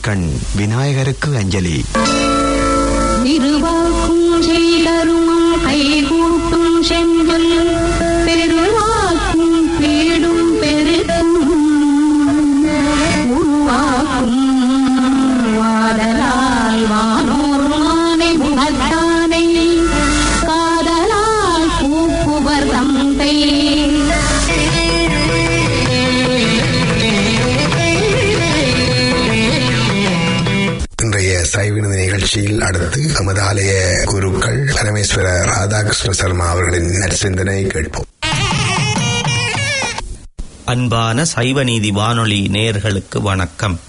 கண் விநாயகருக்கு அஞ்சலி திருவாக்கும் செய்தருமம் கைகூட்டும் செஞ்சொல் பெருவாக்கும் பீடும் பெருக்கும் உருவாக்கும் வாடலால் வானோர் மானை முகத்தானை காதலால் கூப்புவர் தந்தை இன்றைய சைவினது நிகழ்ச்சியில் அடுத்து நமது ஆலய குருக்கள் பரமேஸ்வர ராதாகிருஷ்ண சர்மா அவர்களின் நற்சிந்தனை கேட்போம் அன்பான சைவநீதி வானொலி நேயர்களுக்கு வணக்கம்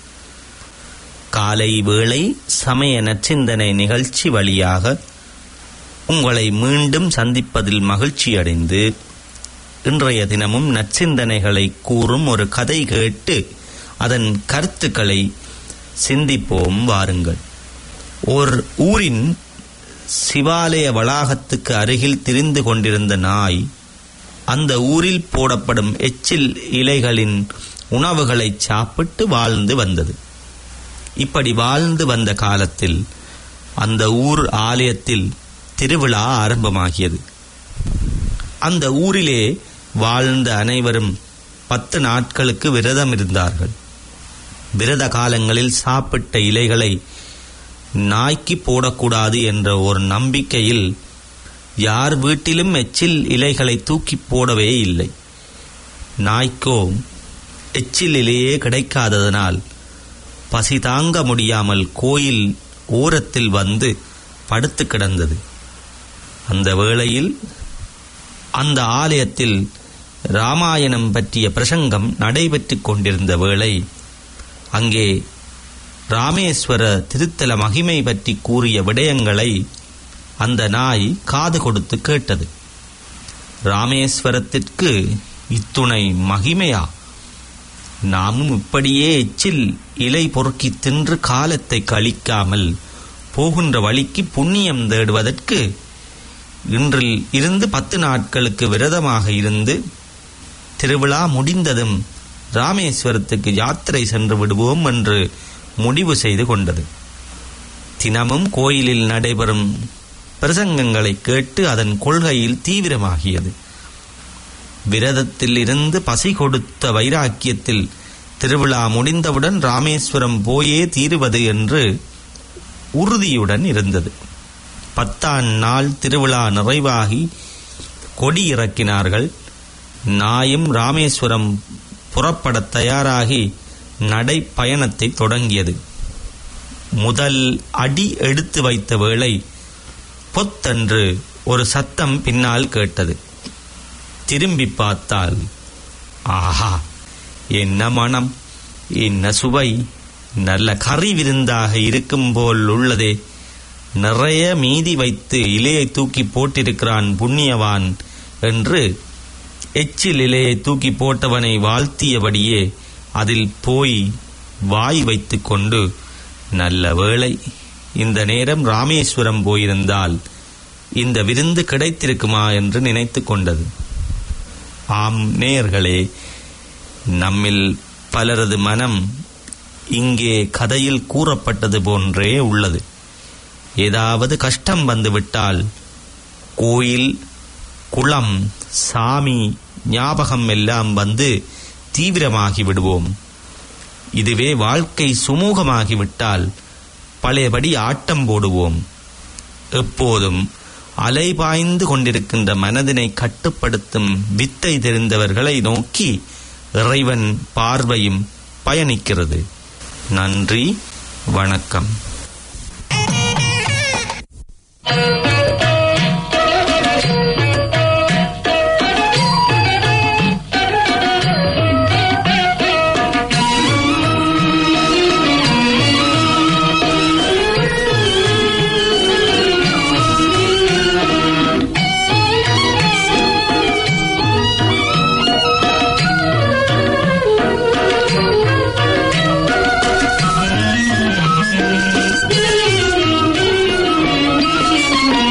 காலை வேளை சமய நச்சிந்தனை நிகழ்ச்சி வழியாக உங்களை மீண்டும் சந்திப்பதில் மகிழ்ச்சி அடைந்து இன்றைய தினமும் நற்சிந்தனைகளை கூறும் ஒரு கதை கேட்டு அதன் கருத்துக்களை சிந்திப்போம் வாருங்கள் ஓர் ஊரின் சிவாலய வளாகத்துக்கு அருகில் திரிந்து கொண்டிருந்த நாய் அந்த ஊரில் போடப்படும் எச்சில் இலைகளின் உணவுகளை சாப்பிட்டு வாழ்ந்து வந்தது இப்படி வாழ்ந்து வந்த காலத்தில் அந்த ஊர் ஆலயத்தில் திருவிழா ஆரம்பமாகியது அந்த ஊரிலே வாழ்ந்த அனைவரும் பத்து நாட்களுக்கு விரதம் இருந்தார்கள் விரத காலங்களில் சாப்பிட்ட இலைகளை நாய்க்கு போடக்கூடாது என்ற ஒரு நம்பிக்கையில் யார் வீட்டிலும் எச்சில் இலைகளை தூக்கி போடவே இல்லை நாய்க்கோ எச்சில் இலையே கிடைக்காததனால் பசி தாங்க முடியாமல் கோயில் ஓரத்தில் வந்து படுத்து கிடந்தது அந்த வேளையில் அந்த ஆலயத்தில் ராமாயணம் பற்றிய பிரசங்கம் நடைபெற்றுக் கொண்டிருந்த வேளை அங்கே ராமேஸ்வர திருத்தல மகிமை பற்றி கூறிய விடயங்களை அந்த நாய் காது கொடுத்து கேட்டது ராமேஸ்வரத்திற்கு இத்துணை மகிமையா நாமும் இப்படியே எச்சில் இலை பொறுக்கி தின்று காலத்தை கழிக்காமல் போகின்ற வழிக்கு புண்ணியம் தேடுவதற்கு இன்றில் இருந்து பத்து நாட்களுக்கு விரதமாக இருந்து திருவிழா முடிந்ததும் ராமேஸ்வரத்துக்கு யாத்திரை சென்று விடுவோம் என்று முடிவு செய்து கொண்டது தினமும் கோயிலில் நடைபெறும் பிரசங்கங்களை கேட்டு அதன் கொள்கையில் தீவிரமாகியது விரதத்தில் இருந்து பசி கொடுத்த வைராக்கியத்தில் திருவிழா முடிந்தவுடன் ராமேஸ்வரம் போயே தீருவது என்று உறுதியுடன் இருந்தது பத்தாம் நாள் திருவிழா நிறைவாகி கொடி இறக்கினார்கள் நாயும் ராமேஸ்வரம் புறப்பட தயாராகி நடைப்பயணத்தை தொடங்கியது முதல் அடி எடுத்து வைத்த வேளை பொத்தென்று ஒரு சத்தம் பின்னால் கேட்டது திரும்பி பார்த்தால் ஆஹா என்ன மனம் என்ன சுவை நல்ல கறி விருந்தாக இருக்கும் போல் உள்ளதே நிறைய மீதி வைத்து இலையை தூக்கி போட்டிருக்கிறான் புண்ணியவான் என்று எச்சில் இலையை தூக்கி போட்டவனை வாழ்த்தியபடியே அதில் போய் வாய் வைத்துக் கொண்டு நல்ல வேளை இந்த நேரம் ராமேஸ்வரம் போயிருந்தால் இந்த விருந்து கிடைத்திருக்குமா என்று நினைத்து கொண்டது ஆம் நேயர்களே நம்மில் பலரது மனம் இங்கே கதையில் கூறப்பட்டது போன்றே உள்ளது ஏதாவது கஷ்டம் வந்துவிட்டால் கோயில் குளம் சாமி ஞாபகம் எல்லாம் வந்து தீவிரமாகி விடுவோம் இதுவே வாழ்க்கை சுமூகமாகிவிட்டால் பழையபடி ஆட்டம் போடுவோம் எப்போதும் அலைபாய்ந்து கொண்டிருக்கின்ற மனதினை கட்டுப்படுத்தும் வித்தை தெரிந்தவர்களை நோக்கி இறைவன் பார்வையும் பயணிக்கிறது நன்றி வணக்கம் Thank you.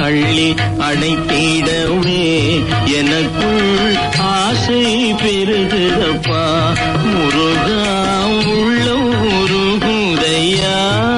அள்ளி அடைத்திடவே எனக்குள் ஆசை பெருகுதப்பா முருகா உள்ள உருகுதையா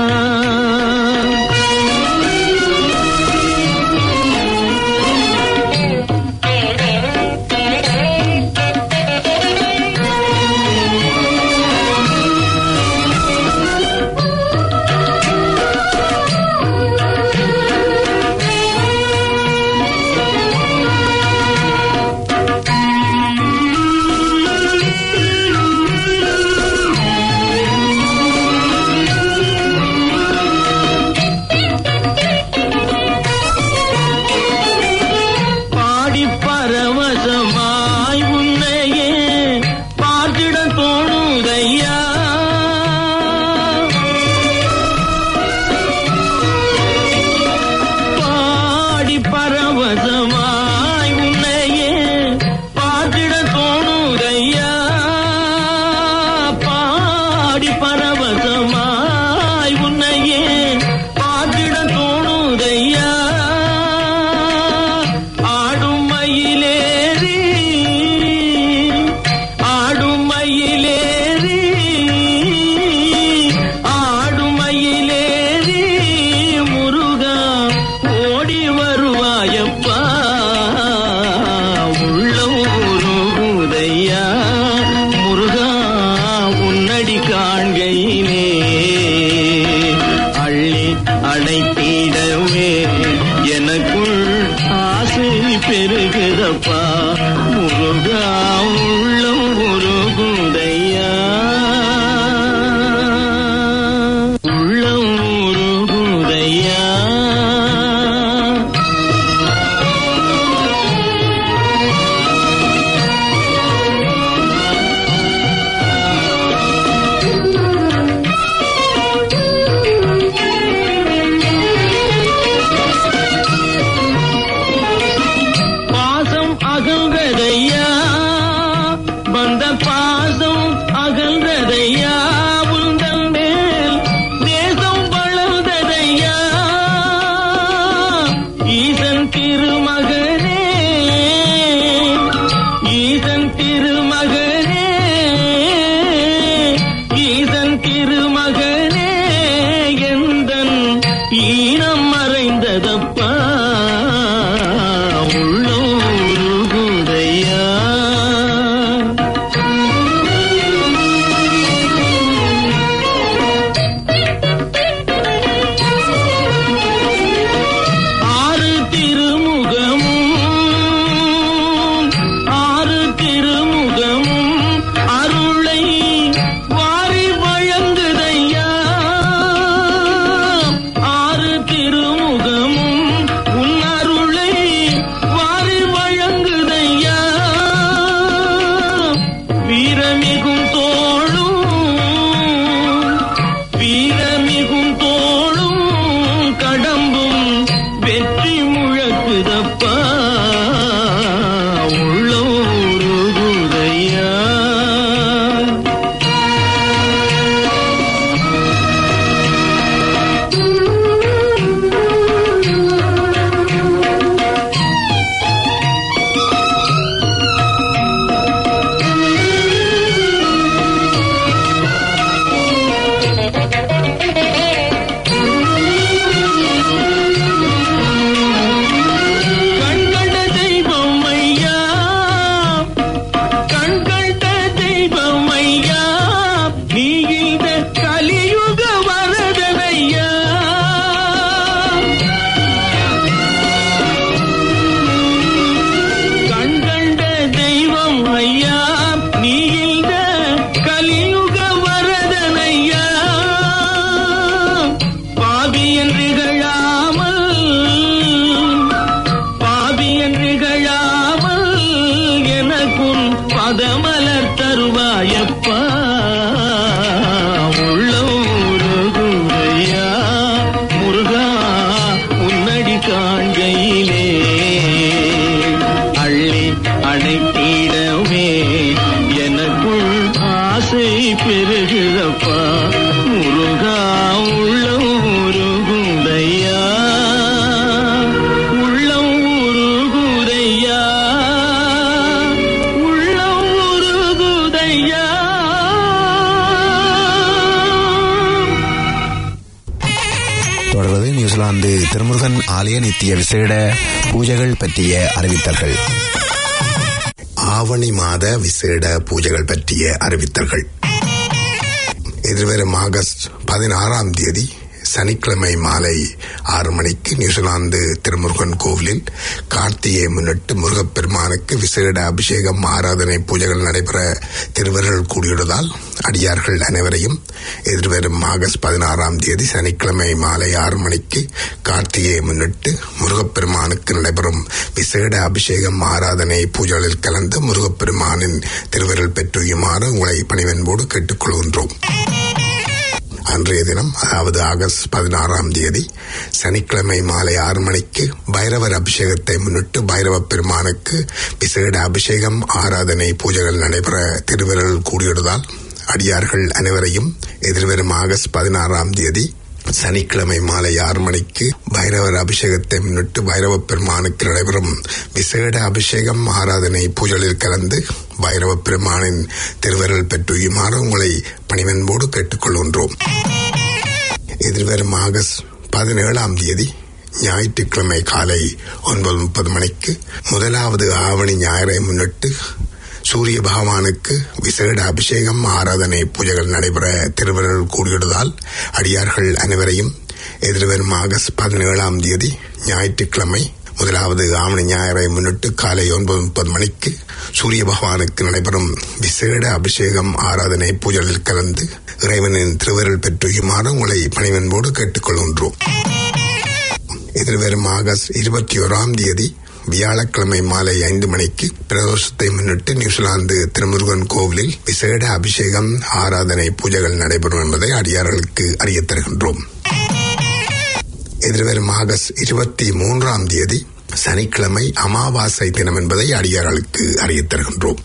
பாடி பரவசமாய் உன்னையே பார்த்திட தோணுதையா பாடி பரவசமாய் உன்னையே பார்த்திட தோணுதையா பாடி பரவசமாய் உன்னையே பார்த்திட தோணுதையா ஆடும் மயிலேறி ஆடும் மயிலேறி ஆடும் மயிலேறி முருகா ஓடி வருவாயப்பா உள்ள உருகுதையா முருகா உன்னடி காண்கையிலே அள்ளி அடைத்திடவே எனக்குள் ஆசை பெருகுதப்பா முருகா உள்ளம் உருகுதையா உள்ளம் உருகுதையா பாசம் அகல்கதையா ஆலய நித்திய விசேட பூஜைகள் பற்றிய அறிவித்தல்கள் ஆவணி மாத விசேட பூஜைகள் பற்றிய அறிவித்தல்கள் எதிர்வரும் ஆகஸ்ட் பதினாறாம் தேதி சனிக்கிழமை மாலை ஆறு மணிக்கு நியூசிலாந்து திருமுருகன் கோவிலில் கார்த்திகையை முன்னிட்டு முருகப்பெருமானுக்கு விசேட அபிஷேகம் ஆராதனை பூஜைகள் நடைபெற திருவர்கள் கூடியுள்ளதால் அடியார்கள் அனைவரையும் எதிர்வரும் ஆகஸ்ட் பதினாறாம் தேதி சனிக்கிழமை மாலை ஆறு மணிக்கு கார்த்திகையை முன்னிட்டு முருகப்பெருமானுக்கு நடைபெறும் விசேட அபிஷேகம் ஆராதனை பூஜைகளில் கலந்து முருகப்பெருமானின் திருவருள் பெற்றுயுமாறு உங்களை பணிவன்போடு கேட்டுக்கொள்கின்றோம் அன்றைய தினம் அதாவது ஆகஸ்ட் பதினாறாம் தேதி சனிக்கிழமை மாலை ஆறு மணிக்கு பைரவர் அபிஷேகத்தை முன்னிட்டு பைரவ பெருமானுக்கு விசேட அபிஷேகம் ஆராதனை பூஜைகள் நடைபெற திருவிரல் கூடியுள்ளதால் அடியார்கள் அனைவரையும் எதிர்வரும் ஆகஸ்ட் பதினாறாம் தேதி சனிக்கிழமை மாலை ஆறு மணிக்கு பைரவர் அபிஷேகத்தை முன்னிட்டு பைரவ பெருமானுக்கு நடைபெறும் விசேட அபிஷேகம் ஆராதனை பூஜைகளில் கலந்து பைரவ பெருமானின் திருவருள் பெற்றுயுமாறு உங்களை பணிவன்போடு கேட்டுக்கொள்கின்றோம் எதிர்வரும் ஆகஸ்ட் பதினேழாம் தேதி ஞாயிற்றுக்கிழமை காலை ஒன்பது முப்பது மணிக்கு முதலாவது ஆவணி ஞாயிறை முன்னிட்டு சூரிய பகவானுக்கு விசேட அபிஷேகம் ஆராதனை பூஜைகள் நடைபெற திருவருள் கூடியுள்ளதால் அடியார்கள் அனைவரையும் எதிர்வரும் ஆகஸ்ட் பதினேழாம் தேதி ஞாயிற்றுக்கிழமை முதலாவது ஆவணி ஞாயிறை முன்னிட்டு காலை ஒன்பது முப்பது மணிக்கு சூரிய பகவானுக்கு நடைபெறும் விசேட அபிஷேகம் ஆராதனை பூஜைகளில் கலந்து இறைவனின் திருவருள் பெற்றுயுமாறு உங்களை பணிவன்போடு கேட்டுக்கொள்கின்றோம் எதிர்வரும் ஆகஸ்ட் இருபத்தி ஓராம் தேதி வியாழக்கிழமை மாலை ஐந்து மணிக்கு பிரதோஷத்தை முன்னிட்டு நியூசிலாந்து திருமுருகன் கோவிலில் விசேட அபிஷேகம் ஆராதனை பூஜைகள் நடைபெறும் என்பதை அடியார்களுக்கு அறியத் தருகின்றோம் எதிர்வரும் ஆகஸ்ட் இருபத்தி மூன்றாம் தேதி சனிக்கிழமை அமாவாசை தினம் என்பதை அடியார்களுக்கு அறியத் தருகின்றோம்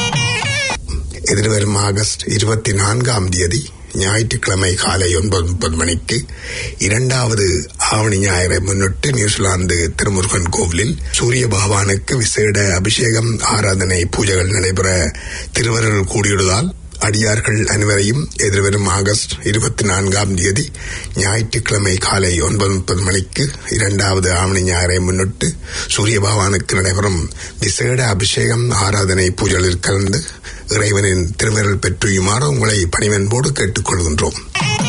எதிர்வரும் ஆகஸ்ட் இருபத்தி நான்காம் தேதி ஞாயிற்றுக்கிழமை காலை ஒன்பது முப்பது மணிக்கு இரண்டாவது ஆவணி ஞாயிறை முன்னிட்டு நியூசிலாந்து திருமுருகன் கோவிலில் சூரிய பகவானுக்கு விசேட அபிஷேகம் ஆராதனை பூஜைகள் நடைபெற திருவருள் கூடியுள்ளதால் அடியார்கள் அனைவரையும் எதிர்வரும் ஆகஸ்ட் இருபத்தி நான்காம் தேதி ஞாயிற்றுக்கிழமை காலை ஒன்பது முப்பது மணிக்கு இரண்டாவது ஆவணி ஞாயிறை முன்னிட்டு சூரிய பகவானுக்கு நடைபெறும் விசேட அபிஷேகம் ஆராதனை பூஜைகளில் கலந்து இறைவனின் திருவருள் பெற்றுயுமாறு உங்களை பணிவன்போடு கேட்டுக்கொள்கின்றோம்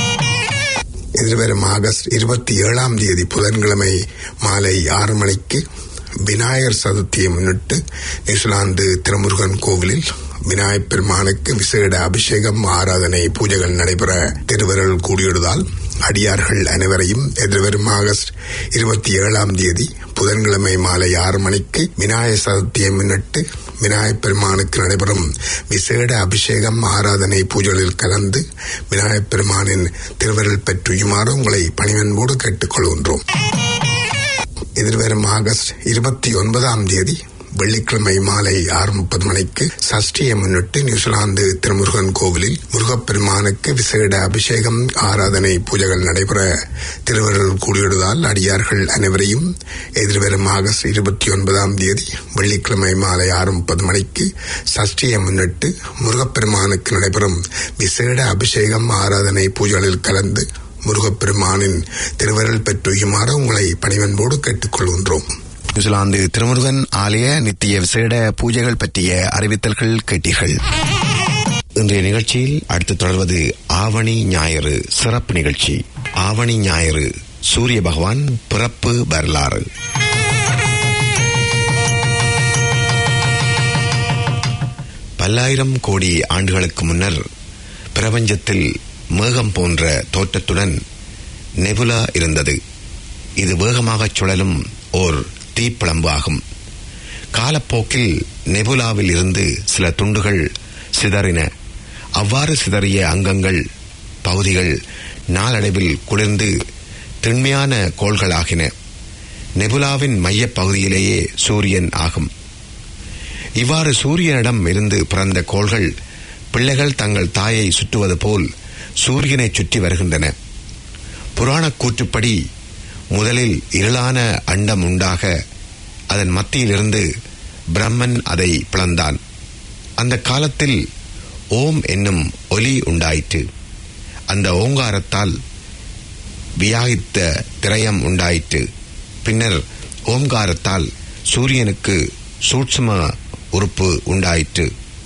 எதிர்வரும் ஆகஸ்ட் இருபத்தி ஏழாம் தேதி புதன்கிழமை மாலை ஆறு மணிக்கு விநாயகர் சதுர்த்தியை முன்னிட்டு நியூசிலாந்து திருமுருகன் கோவிலில் விநாயகப் பெருமானுக்கு விசேட அபிஷேகம் ஆராதனை பூஜைகள் நடைபெற திருவருள் கூடியுள்ளதால் அடியார்கள் அனைவரையும் எதிர்வரும் ஆகஸ்ட் இருபத்தி ஏழாம் தேதி புதன்கிழமை மாலை ஆறு மணிக்கு விநாயகர் சதுர்த்தியை முன்னிட்டு விநாயகப் பெருமானுக்கு நடைபெறும் விசேட அபிஷேகம் ஆராதனை பூஜைகளில் கலந்து விநாயகப் பெருமானின் திருவருள் பெற்றுயுமாறு உங்களை பணிவன்போடு கேட்டுக்கொள்கின்றோம் எதிர்வரும் ஆகஸ்ட் இருபத்தி ஒன்பதாம் தேதி வெள்ளிக்கிழமை மாலை ஆறு முப்பது மணிக்கு சஷ்டியை முன்னிட்டு நியூசிலாந்து திருமுருகன் கோவிலில் முருகப்பெருமானுக்கு விசேட அபிஷேகம் ஆராதனை பூஜைகள் நடைபெற திருவருள் கூடியுள்ளதால் அடியார்கள் அனைவரையும் எதிர்வரும் ஆகஸ்ட் இருபத்தி ஒன்பதாம் தேதி வெள்ளிக்கிழமை மாலை ஆறு முப்பது மணிக்கு சஷ்டியை முன்னிட்டு முருகப்பெருமானுக்கு நடைபெறும் விசேட அபிஷேகம் ஆராதனை பூஜைகளில் கலந்து முருகப்பெருமானின் திருவருள் பெற்றுயுமாறு உங்களை பணிவன்போடு கேட்டுக்கொள்கின்றோம் நியூசிலாந்து திருமுருகன் ஆலய நித்திய விசேட பூஜைகள் பற்றிய அறிவித்தல்கள் கேட்டீர்கள் இன்றைய நிகழ்ச்சியில் அடுத்து தொடர்வது ஆவணி ஞாயிறு சிறப்பு நிகழ்ச்சி ஆவணி ஞாயிறு சூரிய பகவான் பிறப்பு வரலாறு பல்லாயிரம் கோடி ஆண்டுகளுக்கு முன்னர் பிரபஞ்சத்தில் மேகம் போன்ற தோற்றத்துடன் நெபுலா இருந்தது இது வேகமாகச் சுழலும் ஓர் தீப்பிழம்பு ஆகும் காலப்போக்கில் நெபுலாவில் இருந்து சில துண்டுகள் சிதறின அவ்வாறு சிதறிய அங்கங்கள் பகுதிகள் நாளடைவில் குளிர்ந்து திண்மையான கோள்களாகின நெபுலாவின் மையப் பகுதியிலேயே சூரியன் ஆகும் இவ்வாறு சூரியனிடம் இருந்து பிறந்த கோள்கள் பிள்ளைகள் தங்கள் தாயை சுற்றுவது போல் சூரியனை சுற்றி வருகின்றன புராணக் கூற்றுப்படி முதலில் இருளான அண்டம் உண்டாக அதன் மத்தியிலிருந்து பிரம்மன் அதை பிளந்தான் அந்த காலத்தில் ஓம் என்னும் ஒலி உண்டாயிற்று அந்த ஓங்காரத்தால் வியாகித்த திரயம் உண்டாயிற்று பின்னர் ஓம்காரத்தால் சூரியனுக்கு சூட்சும உறுப்பு உண்டாயிற்று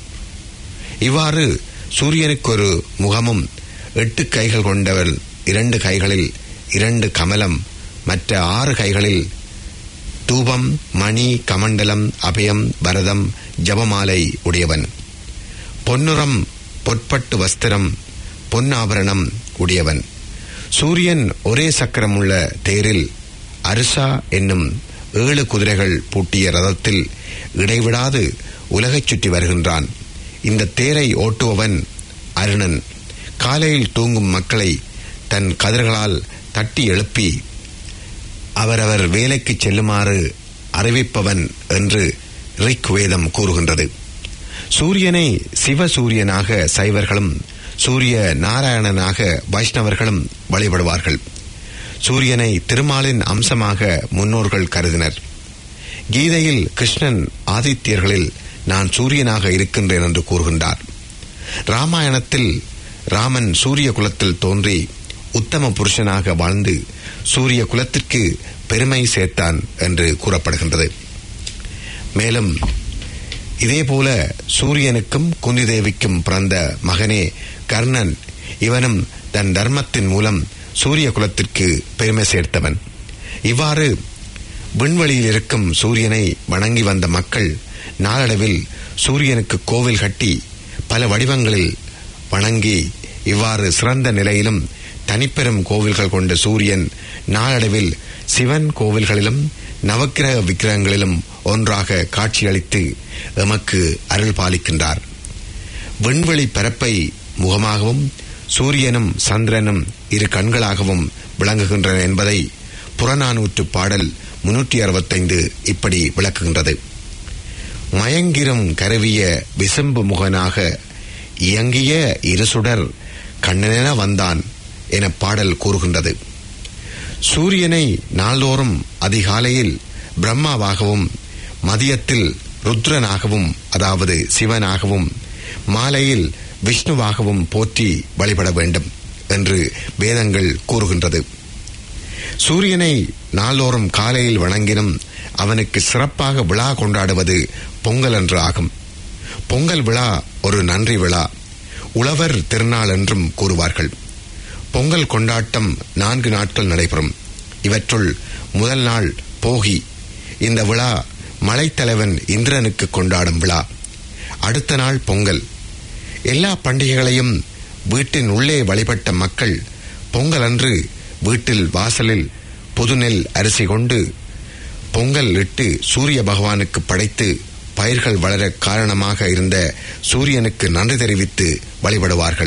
இவ்வாறு சூரியனுக்கு ஒரு முகமும் எட்டு கைகள் கொண்டவள் இரண்டு கைகளில் இரண்டு கமலம் மற்ற ஆறு கைகளில் தூபம் மணி கமண்டலம் அபயம் பரதம் ஜபமாலை உடையவன் பொன்னுரம் பொற்பட்டு வஸ்திரம் பொன்னாபரணம் உடையவன் சூரியன் ஒரே சக்கரமுள்ள தேரில் அரிசா என்னும் ஏழு குதிரைகள் பூட்டிய ரதத்தில் இடைவிடாது உலகைச் சுற்றி வருகின்றான் இந்த தேரை ஓட்டுபவன் அருணன் காலையில் தூங்கும் மக்களை தன் கதிர்களால் தட்டி எழுப்பி அவரவர் வேலைக்கு செல்லுமாறு அறிவிப்பவன் என்று ரிக் வேதம் கூறுகின்றது சூரியனை சிவசூரியனாக சைவர்களும் சூரிய நாராயணனாக வைஷ்ணவர்களும் வழிபடுவார்கள் சூரியனை திருமாலின் அம்சமாக முன்னோர்கள் கருதினர் கீதையில் கிருஷ்ணன் ஆதித்யர்களில் நான் சூரியனாக இருக்கின்றேன் என்று கூறுகின்றார் ராமாயணத்தில் ராமன் சூரிய குலத்தில் தோன்றி உத்தம புருஷனாக வாழ்ந்து சூரிய குலத்திற்கு பெருமை சேர்த்தான் என்று கூறப்படுகின்றது மேலும் இதேபோல சூரியனுக்கும் குந்தி தேவிக்கும் பிறந்த மகனே கர்ணன் இவனும் தன் தர்மத்தின் மூலம் சூரிய குலத்திற்கு பெருமை சேர்த்தவன் இவ்வாறு விண்வெளியில் இருக்கும் சூரியனை வணங்கி வந்த மக்கள் நாளடைவில் சூரியனுக்கு கோவில் கட்டி பல வடிவங்களில் வணங்கி இவ்வாறு சிறந்த நிலையிலும் தனிப்பெரும் கோவில்கள் கொண்ட சூரியன் நாளடைவில் சிவன் கோவில்களிலும் நவக்கிரக விக்கிரகங்களிலும் ஒன்றாக காட்சியளித்து எமக்கு அருள் பாலிக்கின்றார் விண்வெளி பரப்பை முகமாகவும் சூரியனும் சந்திரனும் இரு கண்களாகவும் விளங்குகின்றன என்பதை புறநானூற்று பாடல் முன்னூற்றி அறுபத்தைந்து இப்படி விளக்குகின்றது மயங்கிரும் கருவிய விசம்பு முகனாக இயங்கிய இருசுடர் கண்ணனென வந்தான் என பாடல் கூறுகின்றது சூரியனை நாள்தோறும் அதிகாலையில் பிரம்மாவாகவும் மதியத்தில் ருத்ரனாகவும் அதாவது சிவனாகவும் மாலையில் விஷ்ணுவாகவும் போற்றி வழிபட வேண்டும் என்று வேதங்கள் கூறுகின்றது சூரியனை நாள்தோறும் காலையில் வணங்கினும் அவனுக்கு சிறப்பாக விழா கொண்டாடுவது பொங்கல் என்று ஆகும் பொங்கல் விழா ஒரு நன்றி விழா உழவர் திருநாள் என்றும் கூறுவார்கள் பொங்கல் கொண்டாட்டம் நான்கு நாட்கள் நடைபெறும் இவற்றுள் முதல் நாள் போகி இந்த விழா மலைத்தலைவன் இந்திரனுக்கு கொண்டாடும் விழா அடுத்த நாள் பொங்கல் எல்லா பண்டிகைகளையும் வீட்டின் உள்ளே வழிபட்ட மக்கள் பொங்கல் அன்று வீட்டில் வாசலில் புதுநெல் அரிசி கொண்டு பொங்கல் இட்டு சூரிய பகவானுக்கு படைத்து பயிர்கள் வளர காரணமாக இருந்த சூரியனுக்கு நன்றி தெரிவித்து வழிபடுவார்கள்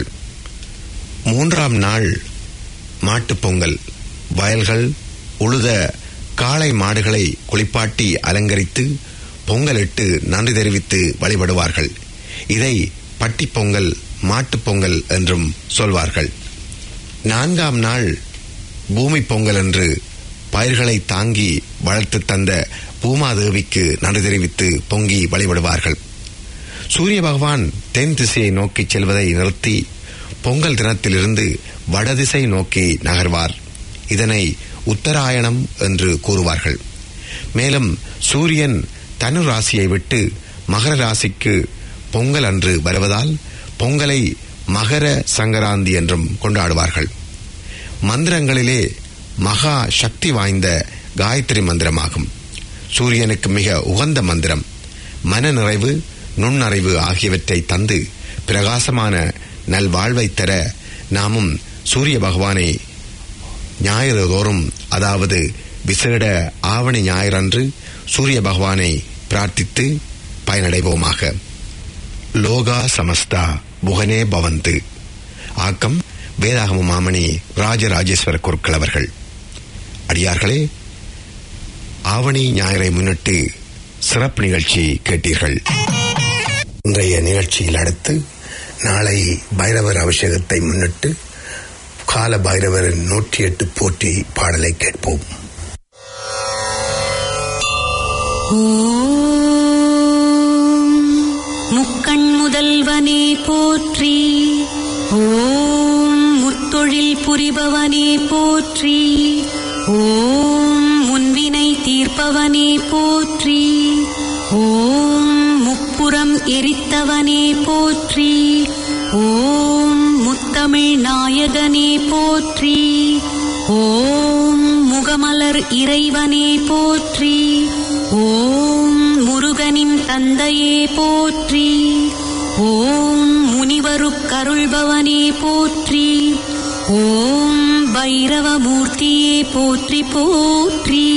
மூன்றாம் நாள் மாட்டுப் பொங்கல் வயல்கள் உழுத காளை மாடுகளை குளிப்பாட்டி அலங்கரித்து பொங்கலிட்டு நன்றி தெரிவித்து வழிபடுவார்கள் இதை பட்டிப் பொங்கல் மாட்டுப் பொங்கல் என்றும் சொல்வார்கள் நான்காம் நாள் பூமி பொங்கல் என்று பயிர்களை தாங்கி வளர்த்து தந்த பூமாதேவிக்கு நன்றி தெரிவித்து பொங்கி வழிபடுவார்கள் சூரிய பகவான் தென் திசையை நோக்கி செல்வதை நிறுத்தி பொங்கல் தினத்திலிருந்து வடதிசை நோக்கி நகர்வார் இதனை உத்தராயணம் என்று கூறுவார்கள் மேலும் சூரியன் தனு ராசியை விட்டு மகர ராசிக்கு பொங்கல் அன்று வருவதால் பொங்கலை மகர சங்கராந்தி என்றும் கொண்டாடுவார்கள் மந்திரங்களிலே மகா சக்தி வாய்ந்த காயத்ரி மந்திரமாகும் சூரியனுக்கு மிக உகந்த மந்திரம் மன நிறைவு நுண்ணறிவு ஆகியவற்றை தந்து பிரகாசமான நல்வாழ்வை தர நாமும் சூரிய பகவானை ஞாயிறு தோறும் அதாவது விசேட ஆவணி ஞாயிறன்று சூரிய பகவானை பிரார்த்தித்து பயனடைவோமாக லோகா சமஸ்தா புகனே பவந்து ஆக்கம் வேதாகம மாமணி ராஜராஜேஸ்வர குருக்கள் அவர்கள் அடியார்களே ஆவணி ஞாயிறை முன்னிட்டு சிறப்பு நிகழ்ச்சி கேட்டீர்கள் இன்றைய நிகழ்ச்சியில் அடுத்து நாளை பைரவர் அபிஷேகத்தை முன்னிட்டு கால பைரவரின் நூற்றி எட்டு போற்றி பாடலை கேட்போம் ஓம் முக்கண் முதல்வனே போற்றி ஓம் முத்தொழில் புரிபவனே போற்றி ஓம் முன்வினை அழிப்பவனே போற்றி ஓம் முப்புறம் எரித்தவனே போற்றி ஓம் முத்தமிழ் நாயகனே போற்றி ஓம் முகமலர் இறைவனே போற்றி ஓம் முருகனின் தந்தையே போற்றி ஓம் முனிவருக்கருள்பவனே போற்றி ஓம் பைரவமூர்த்தியே போற்றி போற்றி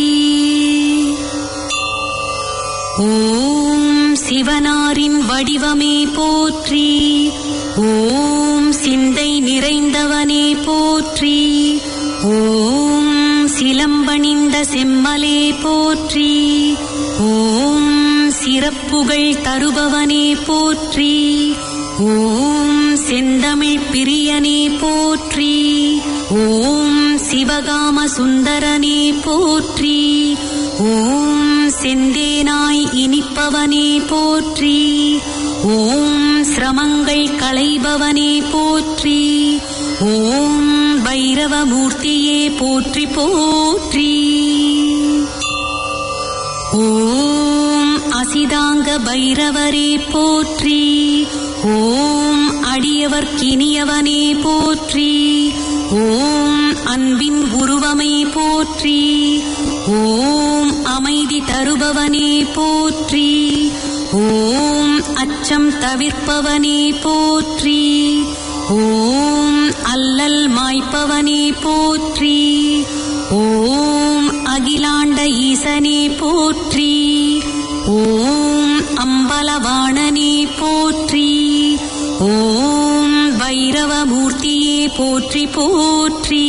ஓம் சிவனாரின் வடிவமே போற்றி ஓம் சிந்தை நிறைந்தவனே போற்றி ஓம் சிலம்பணிந்த செம்மலே போற்றி ஓம் சிறப்புகள் தருபவனே போற்றி ஓம் செந்தமிழ் பிரியனே போற்றி ஓம் சிவகாம சுந்தரனே போற்றி ஓம் செந்தேனாய் இனிப்பவனே போற்றி ஓம் சிரமங்கள் களைபவனே போற்றி ஓம் பைரவமூர்த்தியே போற்றி போற்றி ஓம் அசிதாங்க பைரவரே போற்றி ஓம் அடியவர்க்கினியவனே போற்றி ஓம் அன்பின் உருவமே போற்றி ஓம் அமைதி தருபவனே போற்றி ஓம் அச்சம் தவிர்ப்பவனே போற்றி ஓம் அல்லல் மாய்ப்பவனே போற்றி ஓம் அகிலாண்ட ஈசனே போற்றி ஓம் அம்பலவாணனே போற்றி ஓம் பைரவமூர்த்தியே போற்றி போற்றி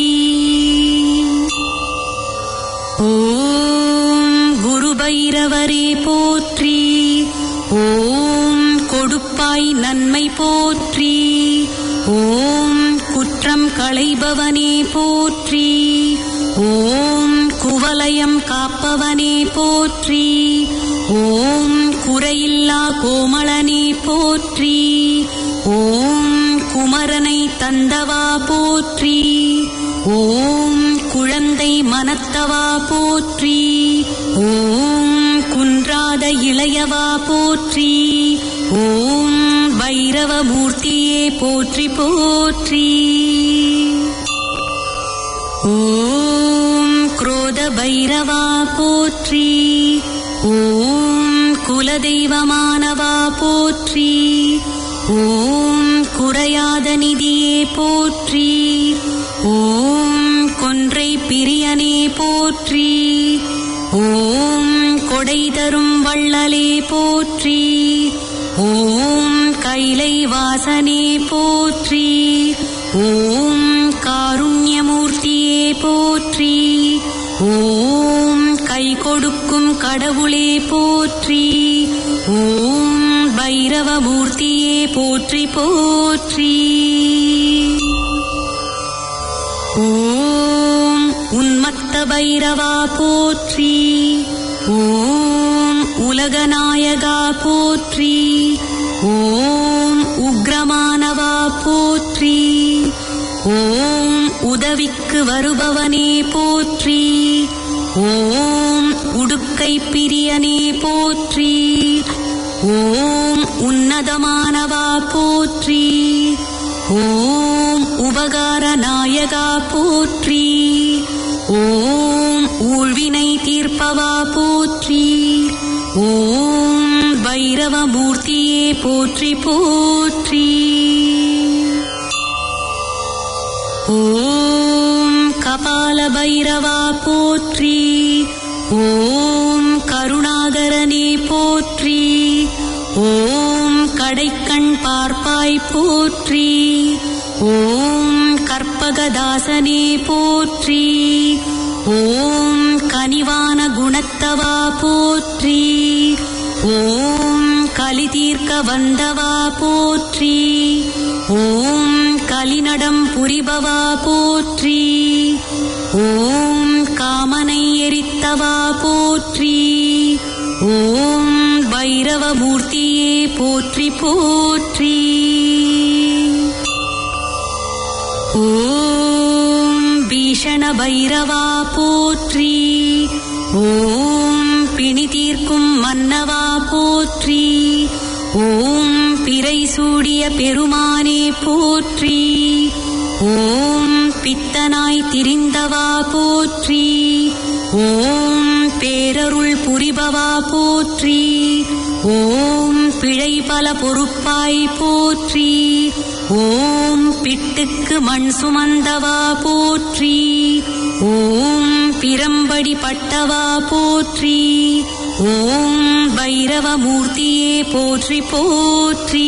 ஓம் குரு பைரவரே போற்றி ஓம் கொடுப்பாய் நன்மை போற்றி ஓம் குற்றம் களைபவனே போற்றி ஓம் குவலயம் காப்பவனே போற்றி ஓம் குறையில்லா கோமளனே போற்றி ஓம் குமரனை தந்தவா போற்றி ஓம் குழந்தை மனத்தவா போற்றி ஓம் குன்றாத இளையவா போற்றி ஓம் பைரவமூர்த்தியே போற்றி போற்றி ஓம் குரோத பைரவா போற்றி ஓம் குலதெய்வமானவா போற்றி ஓம் குறையாத நிதியே போற்றி ஓம் கொன்றை பிரியனே போற்றி ஓம் கொடை தரும் வள்ளலே போற்றி ஓம் கைலை வாசனே போற்றி ஓம் காருண்யமூர்த்தியே போற்றி ஓம் கை கொடுக்கும் கடவுளே போற்றி ஓம் பைரவமூர்த்தியே போற்றி போற்றி ஓம் உன்மத்த பைரவா போற்றி ஓம் உலகநாயகா போற்றி ஓம் உக்ரமானவா போற்றி ஓம் உதவிக்கு வருபவனே போற்றி ஓம் உடுக்கை பிரியனே போற்றி ஓம் உன்னதமானவா போற்றி ஓம் உபகார நாயகா போற்றி ஓம் ஊழ்வினை தீர்ப்பவா போற்றி ஓம் பைரவமூர்த்தியே போற்றி போற்றி ஓம் கபால பைரவா போற்றி ஓம் கருணாகரனே போற்றி ஓம் கடைக்கண் பார்ப்பாய் போற்றி ஓம் கற்பகதாசனே போற்றி ஓம் கனிவான குணத்தவா போற்றி ஓம் கலி தீர்க்க வந்தவா போற்றி ஓம் கலிநடம் புரிபவா போற்றி ஓம் காமனை எரித்தவா போற்றி ஓம் பைரவமூர்த்தியே போற்றி போற்றி ஓம் பீஷண பைரவா போற்றி ஓம் சூடிய பெருமானே போற்றி ஓம் பித்தனாய் திரிந்தவா போற்றி ஓம் பேரருள் புரிபவா போற்றி ஓம் பிழை பல பொறுப்பாய் போற்றி ஓம் பிட்டுக்கு மண் சுமந்தவா போற்றி ஓம் பிரம்படி பட்டவா போற்றி ஓம் பைரவமூர்த்தியே போற்றி போற்றி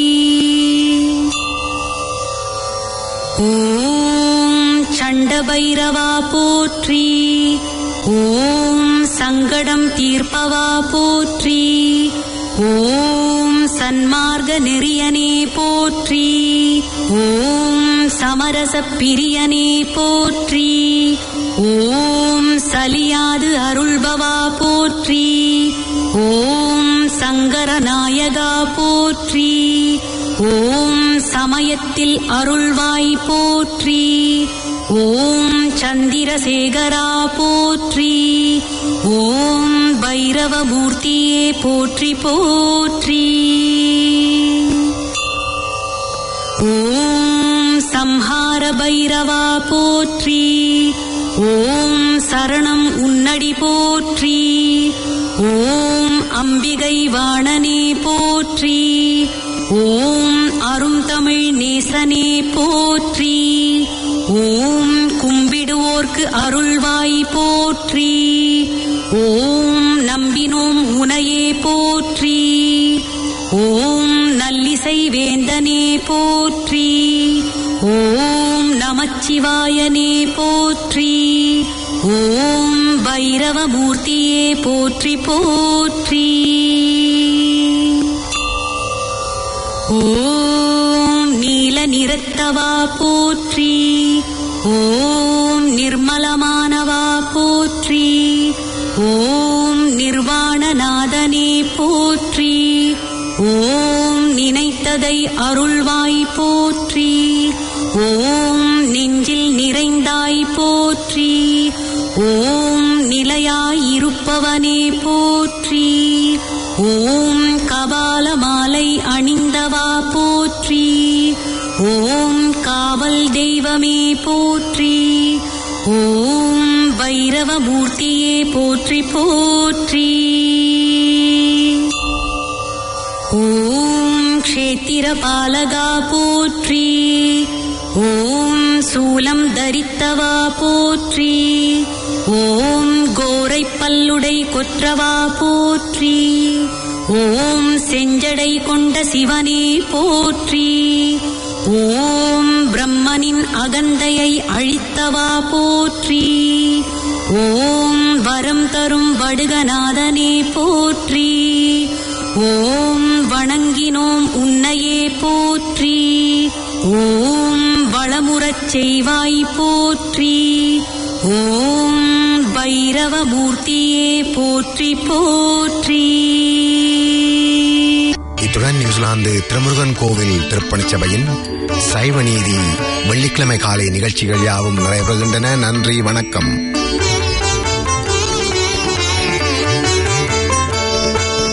ஓம் சண்டபைரவா போற்றி ஓம் சங்கடம் தீர்ப்பவா போற்றி ஓம் சன்மார்க்க நெறியனே போற்றி ஓம் சமரச பிரியனே போற்றி ஓம் சலியாது அருள்பவா போற்றி ஓம் சங்கரநாயகா போற்றி ஓம் சமயத்தில் அருள்வாய் போற்றி ஓம் சந்திரசேகரா போற்றி ஓம் பைரவமூர்த்தியே போற்றி போற்றி ஓம் சம்ஹார பைரவா போற்றி ஓம் சரணம் உன்னடி போற்றி ஓம் அம்பிகை வாணனே போற்றி ஓம் அருந்தமிழ் நேசனே போற்றி ஓம் கும்பிடுவோர்க்கு அருள்வாய் போற்றி ஓம் நம்பினோம் உனையே போற்றி ஓம் நல்லிசை வேந்தனே போற்றி ஓம் நமச்சிவாயனே போற்றி ஓம் பைரவமூர்த்தியே போற்றி போற்றி ஓம் நீல நிறத்தவா போற்றி ஓம் நிர்மலமானவா போற்றி ஓம் நிர்வாணநாதனே போற்றி ஓம் நினைத்ததை அருள்வாய் போற்றி ஓம் நெஞ்சில் நிறைந்தாய் போற்றி ஓம் நிலையாயிருப்பவனே போற்றி ஓம் கபால மாலை அணிந்தவா போற்றி ஓம் காவல் தெய்வமே போற்றி ஓம் பைரவமூர்த்தியே போற்றி போற்றி ஓம் க்ஷேத்திர பாலகா போற்றி ஓம் சூலம் தரித்தவா போற்றி ஓம் கோரை பல்லுடை கொற்றவா போற்றி ஓம் செஞ்சடை கொண்ட சிவனே போற்றி ஓம் பிரம்மனின் அகந்தையை அழித்தவா போற்றி ஓம் வரம் தரும் வடுகநாதனே போற்றி ஓம் வணங்கினோம் உன்னையே போற்றி ஓம் வளமுறச் செய்வாய் போற்றி ஓம் பைரவமூர்த்தியே போற்றி போற்றி இத்துடன் நியூசிலாந்து திருமுருகன் கோவில் திருப்பணிச் சபையின் சைவ நீதி வெள்ளிக்கிழமை காலை நிகழ்ச்சிகள் யாவும் நிறைவேறுகின்றன நன்றி வணக்கம்